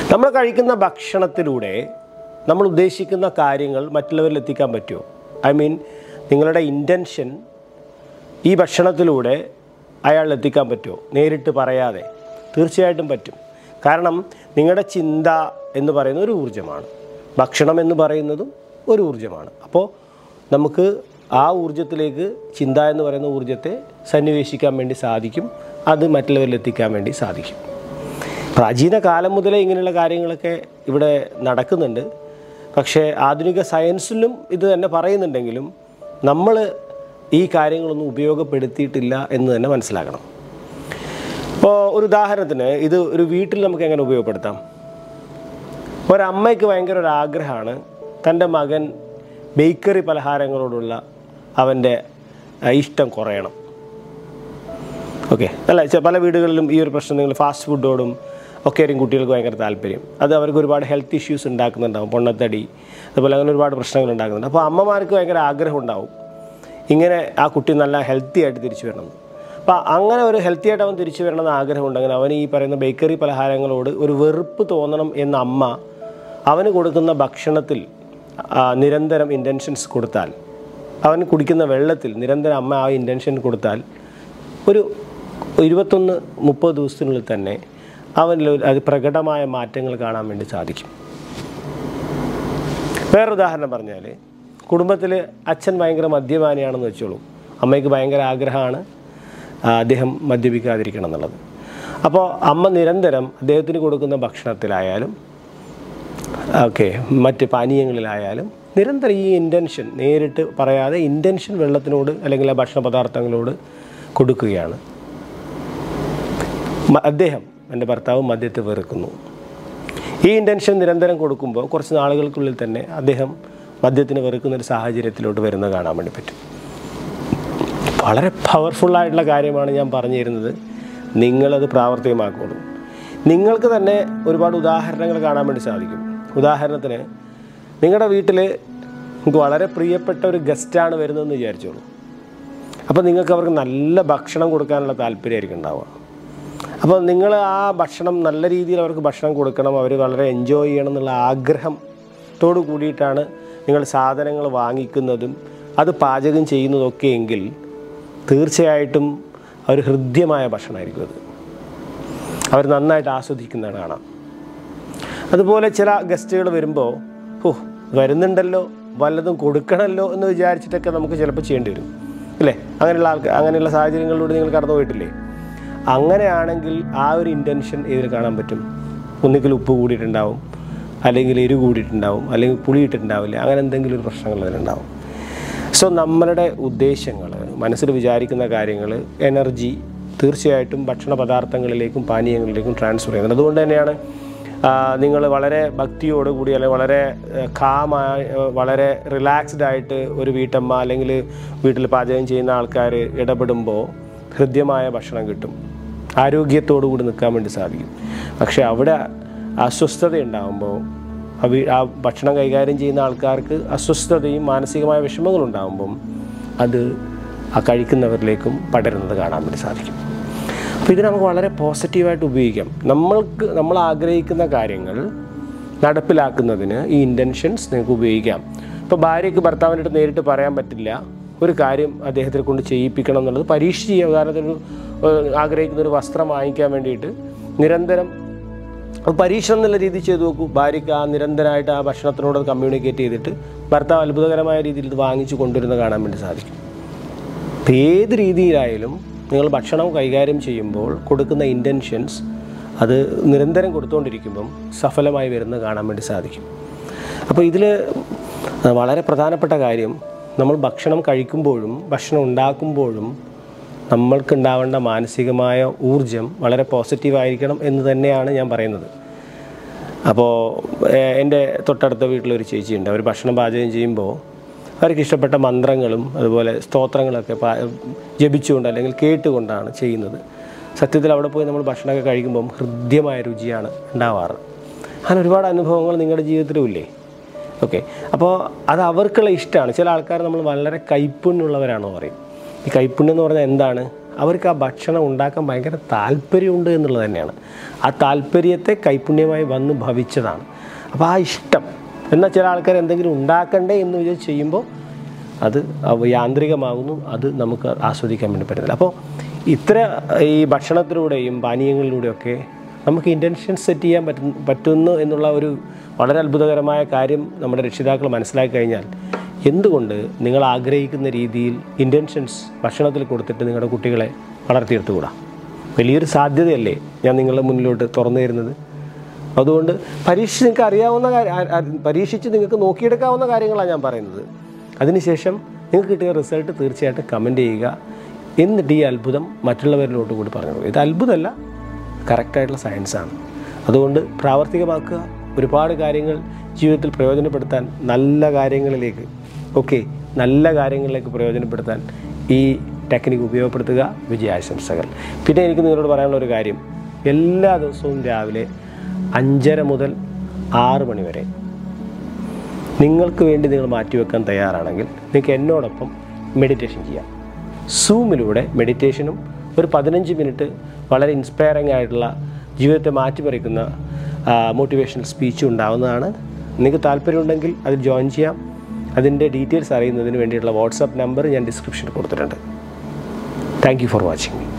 നമ്മൾ കഴിക്കുന്ന ഭക്ഷണത്തിലൂടെ നമ്മൾ ഉദ്ദേശിക്കുന്ന കാര്യങ്ങൾ മറ്റുള്ളവരിൽ എത്തിക്കാൻ പറ്റുമോ ഐ മീൻ നിങ്ങളുടെ ഇൻറ്റൻഷൻ ഈ ഭക്ഷണത്തിലൂടെ അയാളിൽ എത്തിക്കാൻ പറ്റുമോ നേരിട്ട് പറയാതെ തീർച്ചയായിട്ടും പറ്റും കാരണം നിങ്ങളുടെ ചിന്ത എന്ന് പറയുന്നത് ഒരു ഊർജ്ജമാണ് ഭക്ഷണം എന്ന് പറയുന്നതും ഒരു ഊർജ്ജമാണ് അപ്പോൾ നമുക്ക് ആ ഊർജ്ജത്തിലേക്ക് ചിന്ത എന്ന് പറയുന്ന ഊർജ്ജത്തെ സന്നിവേശിക്കാൻ വേണ്ടി സാധിക്കും അത് മറ്റുള്ളവരിൽ എത്തിക്കാൻ വേണ്ടി സാധിക്കും പ്രാചീന കാലം മുതലേ ഇങ്ങനെയുള്ള കാര്യങ്ങളൊക്കെ ഇവിടെ നടക്കുന്നുണ്ട് പക്ഷേ ആധുനിക സയൻസിലും ഇത് തന്നെ പറയുന്നുണ്ടെങ്കിലും നമ്മൾ ഈ കാര്യങ്ങളൊന്നും ഉപയോഗപ്പെടുത്തിയിട്ടില്ല എന്ന് തന്നെ മനസ്സിലാക്കണം ഇപ്പോൾ ഒരു ഉദാഹരണത്തിന് ഇത് ഒരു വീട്ടിൽ നമുക്ക് എങ്ങനെ ഉപയോഗപ്പെടുത്താം ഒരമ്മയ്ക്ക് ഭയങ്കര ഒരു ആഗ്രഹമാണ് തൻ്റെ മകൻ ബേക്കറി പലഹാരങ്ങളോടുള്ള അവൻ്റെ ആ, ഇഷ്ടം കുറയണം ഓക്കെ അല്ല ചെ- പല വീടുകളിലും ഈ ഒരു പ്രശ്നം നിങ്ങൾ ഫാസ്റ്റ് ഫുഡോടും ഒക്കെ ആയിരിക്കും കുട്ടികൾക്ക് ഭയങ്കര താല്പര്യം അത് അവർക്ക് ഒരുപാട് ഹെൽത്ത് ഇഷ്യൂസ് ഉണ്ടാക്കുന്നുണ്ടാവും പൊണ്ണത്തടി അതുപോലെ അങ്ങനെ ഒരുപാട് പ്രശ്നങ്ങൾ ഉണ്ടാക്കുന്നുണ്ട് അപ്പോൾ അമ്മമാർക്ക് ഭയങ്കര ആഗ്രഹം ഉണ്ടാവും ഇങ്ങനെ ആ കുട്ടി നല്ല ഹെൽത്തി ആയിട്ട് തിരിച്ചു വരണം അപ്പോൾ അങ്ങനെ ഒരു ഹെൽത്തി ആയിട്ട് അവൻ തിരിച്ചു വരണമെന്ന് ആഗ്രഹമുണ്ടെങ്കിൽ അവൻ ഈ പറയുന്ന ബേക്കറി പലഹാരങ്ങളോട് ഒരു വെറുപ്പ് തോന്നണം എന്ന അമ്മ അവന് കൊടുക്കുന്ന ഭക്ഷണത്തിൽ ആ, നിരന്തരം ഇൻറ്റൻഷൻസ് കൊടുത്താൽ അവൻ കുടിക്കുന്ന വെള്ളത്തിൽ നിരന്തരം അമ്മ ആ ഇൻറ്റൻഷൻ കൊടുത്താൽ ഒരു ഇരുപത്തൊന്ന് മുപ്പത് ദിവസത്തിനുള്ളിൽ തന്നെ അവനിൽ ഒരു- അത് പ്രകടമായ മാറ്റങ്ങൾ കാണാൻ വേണ്ടി സാധിക്കും വേറൊരു ഉദാഹരണം പറഞ്ഞാൽ കുടുംബത്തിൽ അച്ഛൻ ഭയങ്കര മദ്യപാനിയാണെന്ന് വെച്ചോളൂ അമ്മയ്ക്ക് ഭയങ്കര ആഗ്രഹമാണ് ആ, അദ്ദേഹം മദ്യപിക്കാതിരിക്കണം എന്നുള്ളത് അപ്പോൾ അമ്മ നിരന്തരം അദ്ദേഹത്തിന് കൊടുക്കുന്ന ഭക്ഷണത്തിലായാലും ഓക്കെ മറ്റ് പാനീയങ്ങളിലായാലും നിരന്തരം ഈ ഇൻറ്റൻഷൻ നേരിട്ട് പറയാതെ ഇൻറ്റൻഷൻ വെള്ളത്തിനോട് അല്ലെങ്കിൽ ആ ഭക്ഷണ പദാർത്ഥങ്ങളോട് കൊടുക്കുകയാണ് മ- അദ്ദേഹം എൻ്റെ ഭർത്താവ് മദ്യത്തെ വെറുക്കുന്നു ഈ ഇൻറ്റൻഷൻ നിരന്തരം കൊടുക്കുമ്പോൾ കുറച്ച് നാളുകൾക്കുള്ളിൽ തന്നെ അദ്ദേഹം മദ്യത്തിന് വെറുക്കുന്ന ഒരു സാഹചര്യത്തിലോട്ട് വരുന്നത് കാണാൻ വേണ്ടി പറ്റും വളരെ പവർഫുള്ളായിട്ടുള്ള കാര്യമാണ് ഞാൻ പറഞ്ഞു തരുന്നത് നിങ്ങളത് പ്രാവർത്തികമാക്കുള്ളൂ നിങ്ങൾക്ക് തന്നെ ഒരുപാട് ഉദാഹരണങ്ങൾ കാണാൻ വേണ്ടി സാധിക്കും ഉദാഹരണത്തിന് നിങ്ങളുടെ വീട്ടിൽ നിങ്ങൾക്ക് വളരെ പ്രിയപ്പെട്ട ഒരു ഗസ്റ്റാണ് വരുന്നതെന്ന് വിചാരിച്ചോളൂ അപ്പോൾ നിങ്ങൾക്ക് അവർക്ക് നല്ല ഭക്ഷണം കൊടുക്കാനുള്ള താല്പര്യമായിരിക്കും ഉണ്ടാവുക അപ്പോൾ നിങ്ങൾ ആ ഭക്ഷണം നല്ല രീതിയിൽ അവർക്ക് ഭക്ഷണം കൊടുക്കണം അവർ വളരെ എൻജോയ് ചെയ്യണം എന്നുള്ള ആഗ്രഹത്തോട് കൂടിയിട്ടാണ് നിങ്ങൾ സാധനങ്ങൾ വാങ്ങിക്കുന്നതും അത് പാചകം ചെയ്യുന്നതൊക്കെ എങ്കിൽ തീർച്ചയായിട്ടും അവർ ഹൃദ്യമായ ഭക്ഷണമായിരിക്കും അത് അവർ നന്നായിട്ട് ആസ്വദിക്കുന്നതാണ് കാണാം അതുപോലെ ചില ഗസ്റ്റുകൾ വരുമ്പോൾ ഓ വരുന്നുണ്ടല്ലോ വല്ലതും കൊടുക്കണമല്ലോ എന്ന് വിചാരിച്ചിട്ടൊക്കെ നമുക്ക് ചിലപ്പോൾ ചെയ്യേണ്ടി വരും അല്ലേ അങ്ങനെയുള്ള ആൾക്ക് അങ്ങനെയുള്ള സാഹചര്യങ്ങളിലൂടെ നിങ്ങൾ കടന്നു പോയിട്ടില്ലേ അങ്ങനെയാണെങ്കിൽ ആ ഒരു ഇൻറ്റൻഷൻ ഇതിൽ കാണാൻ പറ്റും ഒന്നുകിൽ ഉപ്പ് കൂടിയിട്ടുണ്ടാവും അല്ലെങ്കിൽ എരു കൂടിയിട്ടുണ്ടാവും അല്ലെങ്കിൽ പുളി ഇട്ടിട്ടുണ്ടാവില്ല അങ്ങനെ എന്തെങ്കിലും ഒരു പ്രശ്നങ്ങൾ അതിലുണ്ടാവും സോ നമ്മളുടെ ഉദ്ദേശങ്ങൾ മനസ്സിൽ വിചാരിക്കുന്ന കാര്യങ്ങൾ എനർജി തീർച്ചയായിട്ടും ഭക്ഷണ പദാർത്ഥങ്ങളിലേക്കും പാനീയങ്ങളിലേക്കും ട്രാൻസ്ഫർ ചെയ്യുന്നത് അതുകൊണ്ട് തന്നെയാണ് നിങ്ങൾ വളരെ ഭക്തിയോടുകൂടി അല്ലെങ്കിൽ വളരെ കാമായി വളരെ റിലാക്സ്ഡ് ആയിട്ട് ഒരു വീട്ടമ്മ അല്ലെങ്കിൽ വീട്ടിൽ പാചകം ചെയ്യുന്ന ആൾക്കാർ ഇടപെടുമ്പോൾ ഹൃദ്യമായ ഭക്ഷണം കിട്ടും ആരോഗ്യത്തോടു കൂടി നിൽക്കാൻ വേണ്ടി സാധിക്കും പക്ഷേ അവിടെ അസ്വസ്ഥത ഉണ്ടാകുമ്പോൾ ആ വീ ആ ഭക്ഷണം കൈകാര്യം ചെയ്യുന്ന ആൾക്കാർക്ക് അസ്വസ്ഥതയും മാനസികമായ വിഷമങ്ങളും ഉണ്ടാകുമ്പം അത് ആ കഴിക്കുന്നവരിലേക്കും പടരുന്നത് കാണാൻ വേണ്ടി സാധിക്കും അപ്പോൾ ഇത് നമുക്ക് വളരെ പോസിറ്റീവായിട്ട് ഉപയോഗിക്കാം നമ്മൾക്ക് നമ്മൾ ആഗ്രഹിക്കുന്ന കാര്യങ്ങൾ നടപ്പിലാക്കുന്നതിന് ഈ ഇൻറ്റൻഷൻസ് നിങ്ങൾക്ക് ഉപയോഗിക്കാം ഇപ്പോൾ ഭാര്യയ്ക്ക് ഭർത്താവിൻ്റെ അടുത്ത് നേരിട്ട് പറയാൻ പറ്റില്ല ഒരു കാര്യം അദ്ദേഹത്തെ കൊണ്ട് ചെയ്യിപ്പിക്കണം എന്നുള്ളത് പരീക്ഷ ചെയ്യുക ഉദാഹരണത്തിന് ഒരു ഏഹ്, ആഗ്രഹിക്കുന്ന ഒരു വസ്ത്രം വാങ്ങിക്കാൻ വേണ്ടിയിട്ട് നിരന്തരം അപ്പോൾ പരീക്ഷണം എന്നുള്ള രീതിയിൽ ചെയ്തു നോക്കൂ ഭാര്യയ്ക്ക് ആ നിരന്തരമായിട്ട് ആ ഭക്ഷണത്തിനോട് കമ്മ്യൂണിക്കേറ്റ് ചെയ്തിട്ട് ഭർത്താവ് അത്ഭുതകരമായ രീതിയിൽ ഇത് വാങ്ങിച്ചു കൊണ്ടുവരുന്നത് കാണാൻ വേണ്ടി സാധിക്കും അപ്പോൾ ഏത് രീതിയിലായാലും നിങ്ങൾ ഭക്ഷണം കൈകാര്യം ചെയ്യുമ്പോൾ കൊടുക്കുന്ന ഇൻറ്റൻഷൻസ് അത് നിരന്തരം കൊടുത്തുകൊണ്ടിരിക്കുമ്പം സഫലമായി വരുന്നത് കാണാൻ വേണ്ടി സാധിക്കും അപ്പോൾ ഇതിൽ വളരെ പ്രധാനപ്പെട്ട കാര്യം നമ്മൾ ഭക്ഷണം കഴിക്കുമ്പോഴും ഭക്ഷണം ഉണ്ടാക്കുമ്പോഴും നമ്മൾക്കുണ്ടാവേണ്ട മാനസികമായ ഊർജം വളരെ പോസിറ്റീവായിരിക്കണം എന്ന് തന്നെയാണ് ഞാൻ പറയുന്നത് അപ്പോൾ ഏഹ്, എൻ്റെ തൊട്ടടുത്ത വീട്ടിലൊരു ചേച്ചിയുണ്ട് അവർ ഭക്ഷണം പാചകം ചെയ്യുമ്പോൾ അവർക്ക് ഇഷ്ടപ്പെട്ട മന്ത്രങ്ങളും അതുപോലെ സ്തോത്രങ്ങളൊക്കെ പാ ജപിച്ചുകൊണ്ട് അല്ലെങ്കിൽ കേട്ടുകൊണ്ടാണ് ചെയ്യുന്നത് സത്യത്തിൽ അവിടെ പോയി നമ്മൾ ഭക്ഷണമൊക്കെ കഴിക്കുമ്പം ഹൃദ്യമായ രുചിയാണ് ഉണ്ടാവാറ് അങ്ങനെ ഒരുപാട് അനുഭവങ്ങൾ നിങ്ങളുടെ ജീവിതത്തിലും ഇല്ലേ ഓക്കെ അപ്പോൾ അത് അവർക്കുള്ള ഇഷ്ടമാണ് ചില ആൾക്കാർ നമ്മൾ വളരെ കൈപ്പുണ്യമുള്ളവരാണെന്ന് പറയും ഈ കൈപ്പുണ്യം എന്ന് പറഞ്ഞാൽ എന്താണ് അവർക്ക് ആ ഭക്ഷണം ഉണ്ടാക്കാൻ ഭയങ്കര താല്പര്യമുണ്ട് എന്നുള്ളത് തന്നെയാണ് ആ താല്പര്യത്തെ കൈപുണ്യമായി വന്ന് ഭവിച്ചതാണ് അപ്പോൾ ആ ഇഷ്ടം എന്നാൽ ചില ആൾക്കാർ എന്തെങ്കിലും ഉണ്ടാക്കണ്ടേ എന്ന് വിചാരിച്ച് ചെയ്യുമ്പോൾ അത് അവ- യാന്ത്രികമാകുന്നു അത് നമുക്ക് ആസ്വദിക്കാൻ വേണ്ടി പറ്റുന്നില്ല അപ്പോൾ ഇത്ര ഈ ഭക്ഷണത്തിലൂടെയും പാനീയങ്ങളിലൂടെയൊക്കെ നമുക്ക് ഇൻറ്റൻഷൻ സെറ്റ് ചെയ്യാൻ പറ്റുന്നു പറ്റുന്നു എന്നുള്ള ഒരു വളരെ അത്ഭുതകരമായ കാര്യം നമ്മുടെ രക്ഷിതാക്കൾ മനസ്സിലാക്കി കഴിഞ്ഞാൽ എന്തുകൊണ്ട് നിങ്ങൾ ആഗ്രഹിക്കുന്ന രീതിയിൽ ഇൻറ്റൻഷൻസ് ഭക്ഷണത്തിൽ കൊടുത്തിട്ട് നിങ്ങളുടെ കുട്ടികളെ വളർത്തിയെടുത്തുകൂടാ വലിയൊരു സാധ്യതയല്ലേ ഞാൻ നിങ്ങളുടെ മുന്നിലോട്ട് തുറന്നു തരുന്നത് അതുകൊണ്ട് പരീക്ഷിച്ച് നിങ്ങൾക്ക് അറിയാവുന്ന കാര്യം ആ- ആ- പരീക്ഷിച്ച് നിങ്ങൾക്ക് നോക്കിയെടുക്കാവുന്ന കാര്യങ്ങളാണ് ഞാൻ പറയുന്നത് അതിനുശേഷം നിങ്ങൾക്ക് കിട്ടിയ റിസൾട്ട് തീർച്ചയായിട്ടും കമൻറ്റ് ചെയ്യുക എന്നിട്ട് ഈ അത്ഭുതം മറ്റുള്ളവരിലോട്ട് കൂടി പറഞ്ഞു കൊടുക്കുക ഇത് അത്ഭുതമല്ല കറക്റ്റായിട്ടുള്ള സയൻസാണ് അതുകൊണ്ട് പ്രാവർത്തികമാക്കുക ഒരുപാട് കാര്യങ്ങൾ ജീവിതത്തിൽ പ്രയോജനപ്പെടുത്താൻ നല്ല കാര്യങ്ങളിലേക്ക് ഓക്കെ നല്ല കാര്യങ്ങളിലേക്ക് പ്രയോജനപ്പെടുത്താൻ ഈ ടെക്നിക്ക് ഉപയോഗപ്പെടുത്തുക വിജയാശംസകൾ പിന്നെ എനിക്ക് നിങ്ങളോട് പറയാനുള്ള ഒരു കാര്യം എല്ലാ ദിവസവും രാവിലെ അഞ്ചര മുതൽ ആറ് മണി വരെ നിങ്ങൾക്ക് വേണ്ടി നിങ്ങൾ മാറ്റിവെക്കാൻ തയ്യാറാണെങ്കിൽ നിങ്ങൾക്ക് എന്നോടൊപ്പം മെഡിറ്റേഷൻ ചെയ്യാം സൂമിലൂടെ മെഡിറ്റേഷനും ഒരു പതിനഞ്ച് മിനിറ്റ് വളരെ ഇൻസ്പയറിംഗ് ആയിട്ടുള്ള ജീവിതത്തെ മാറ്റിമറിക്കുന്ന മോട്ടിവേഷണൽ സ്പീച്ചും ഉണ്ടാവുന്നതാണ് നിങ്ങൾക്ക് താല്പര്യമുണ്ടെങ്കിൽ അതിൽ ജോയിൻ ചെയ്യാം അതിൻ്റെ ഡീറ്റെയിൽസ് അറിയുന്നതിന് വേണ്ടിയിട്ടുള്ള വാട്സാപ്പ് നമ്പർ ഞാൻ ഡിസ്ക്രിപ്ഷനിൽ കൊടുത്തിട്ടുണ്ട് താങ്ക് യു ഫോർ വാച്ചിങ്